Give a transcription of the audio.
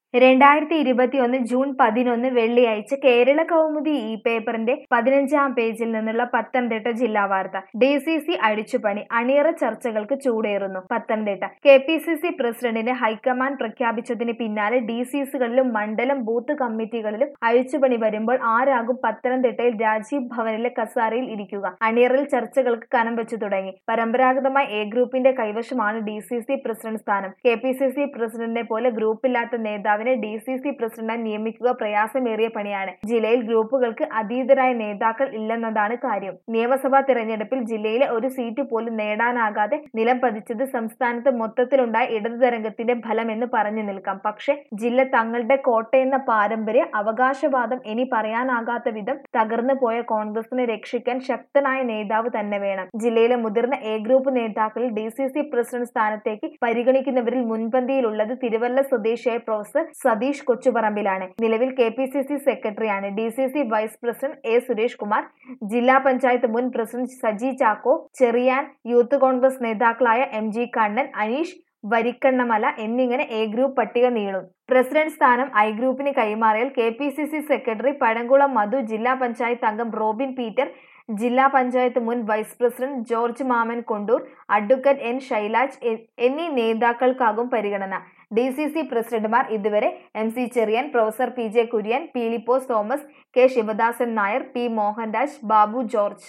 രണ്ടായിരത്തി ഇരുപത്തിയൊന്ന് ജൂൺ പതിനൊന്ന് വെള്ളിയാഴ്ച കേരള കൗമുദി ഈ പേപ്പറിന്റെ പതിനഞ്ചാം പേജിൽ നിന്നുള്ള പത്തനംതിട്ട ജില്ലാ വാർത്ത ഡി സി സി അഴിച്ചുപണി അണിയറ ചർച്ചകൾക്ക് ചൂടേറുന്നു Pathanamthitta K P C C പ്രസിഡന്റിനെ ഹൈക്കമാൻഡ് പ്രഖ്യാപിച്ചതിന് പിന്നാലെ ഡി സി സികളിലും മണ്ഡലം ബൂത്ത് കമ്മിറ്റികളിലും അഴിച്ചുപണി വരുമ്പോൾ ആരാകും പത്തനംതിട്ടയിൽ രാജീവ് ഭവനിലെ കസാരയിൽ ഇരിക്കുക അണിയറയിൽ ചർച്ചകൾക്ക് കനം വെച്ചു തുടങ്ങി പരമ്പരാഗതമായി എ ഗ്രൂപ്പിന്റെ കൈവശമാണ് ഡി സി സി പ്രസിഡന്റ് സ്ഥാനം കെ പി സി സി പ്രസിഡന്റിനെ പോലെ ഗ്രൂപ്പില്ലാത്ത നേതാവിനെ ഡി സി സി പ്രസിഡന്റായി നിയമിക്കുക പ്രയാസമേറിയ പണിയാണ് ജില്ലയിൽ ഗ്രൂപ്പുകൾക്ക് അതീതരായ നേതാക്കൾ ഇല്ലെന്നതാണ് കാര്യം നിയമസഭാ തെരഞ്ഞെടുപ്പിൽ ജില്ലയിലെ ഒരു സീറ്റ് പോലും നേടാനാകാതെ നിലം പതിച്ചത് സംസ്ഥാനത്ത് മൊത്തത്തിലുണ്ടായ ഇടതു തരംഗത്തിന്റെ ഫലമെന്ന് പറഞ്ഞു നിൽക്കാം പക്ഷെ ജില്ല തങ്ങളുടെ കോട്ടയെന്ന പാരമ്പര്യ അവകാശവാദം ഇനി പറയാനാകാത്ത വിധം തകർന്നു പോയ കോൺഗ്രസിനെ രക്ഷിക്കാൻ ശക്തനായ നേതാവ് തന്നെ വേണം ജില്ലയിലെ മുതിർന്ന എ ഗ്രൂപ്പ് നേതാക്കളിൽ ഡി സി സി പ്രസിഡന്റ് സ്ഥാനത്തേക്ക് പരിഗണിക്കുന്നവരിൽ മുൻപന്തിയിലുള്ളത് തിരുവല്ല സ്വദേശിയായ പ്രൊഫസർ സതീഷ് കൊച്ചുപറമ്പിലാണ് നിലവിൽ കെ പി സി സി സെക്രട്ടറിയാണ് D C C vice president A Suresh Kumar ജില്ലാ പഞ്ചായത്ത് മുൻ പ്രസിഡന്റ് സജി ചാക്കോ ചെറിയാൻ യൂത്ത് കോൺഗ്രസ് നേതാക്കളായ എം ജി കണ്ണൻ അനീഷ് വരിക്കണ്ണമല എന്നിങ്ങനെ എ ഗ്രൂപ്പ് പട്ടിക നീളും പ്രസിഡന്റ് സ്ഥാനം ഐ ഗ്രൂപ്പിന് കൈമാറിയാൽ K P C C secretary Pazhakulam Madhu ജില്ലാ പഞ്ചായത്ത് അംഗം റോബിൻ പീറ്റർ ജില്ലാ പഞ്ചായത്ത് മുൻ vice president George Mammen Kondoor advocate N Shailaj എന്നീ നേതാക്കൾക്കാകും പരിഗണന ഡി സി സി പ്രസിഡന്റുമാർ ഇതുവരെ M C Cherian professor P J Kurien Peelipose Thomas K Sivadasan Nair P Mohanraj Babu George